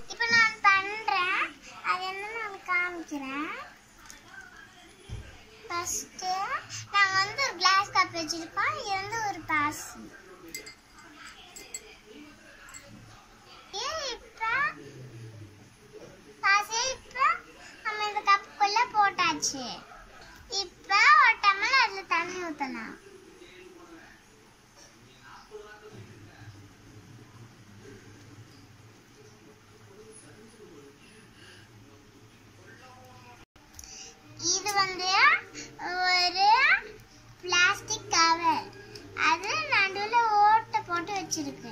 இப்போ நான் பண்றேன் அது என்னன்னு நான் காமிக்கிறேன் ஃபர்ஸ்ட் நாங்க வந்து ஒரு கிளாஸ் கப் வச்சிருக்கோம் இது வந்து ஒரு பாசி ஏன் இப்ப பாசி இப்ப நம்ம இந்த கப்புக்குள்ள போட்டாச்சு இப்ப ஒரு டம்ளர் அதுல தண்ணி ஊத்தலாம் இது வந்து ஒரு பிளாஸ்டிக் கவர் அது நடுவுல ஓட்டை போட்டு வச்சிருக்கு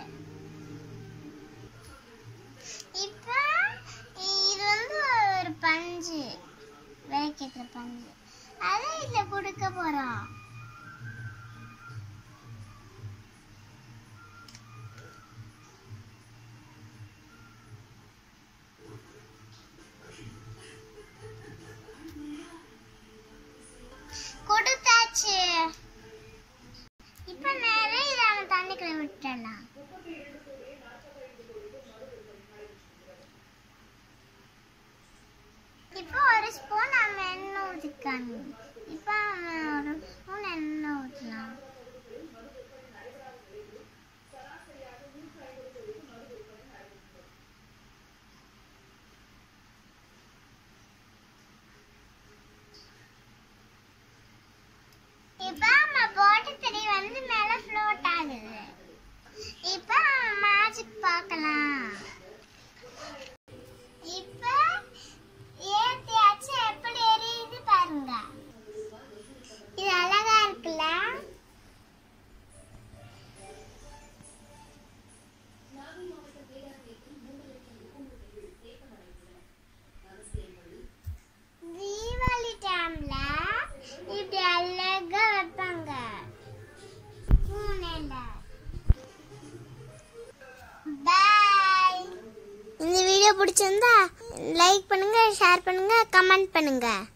இப்போ இது வந்து ஒரு பஞ்சு விளக்கேற்ற பஞ்சு அதை இதுல கொடுக்க போறோம் கொடுத்தாச்சு இப்ப நேரம் இதை அந்த தண்ணிக்குள்ள விட்டுடலாம் இப்போ ஒரு ஸ்பூன் நம்ம எண்ணெய் ஊற்றிக்கணும் இப்போ ஒரு ஸ்பூன் எண்ணெய் ஊற்றலாம் இப்போ நம்ம போட்ட செடி வந்து மேல ஃப்ளோட் ஆகுது இப்போ மேஜிக் பார்க்கலாம் இப்போ ஏத்தியாச்சு எப்படி எரியுது பாருங்க இது அழகா இருக்குல்ல தீபாவளி டைம்ல இப்படி அழகா வைப்பாங்க பூனைல பாய் இந்த வீடியோ பிடிச்சிருந்தா லைக் பண்ணுங்க ஷேர் பண்ணுங்க கமெண்ட் பண்ணுங்க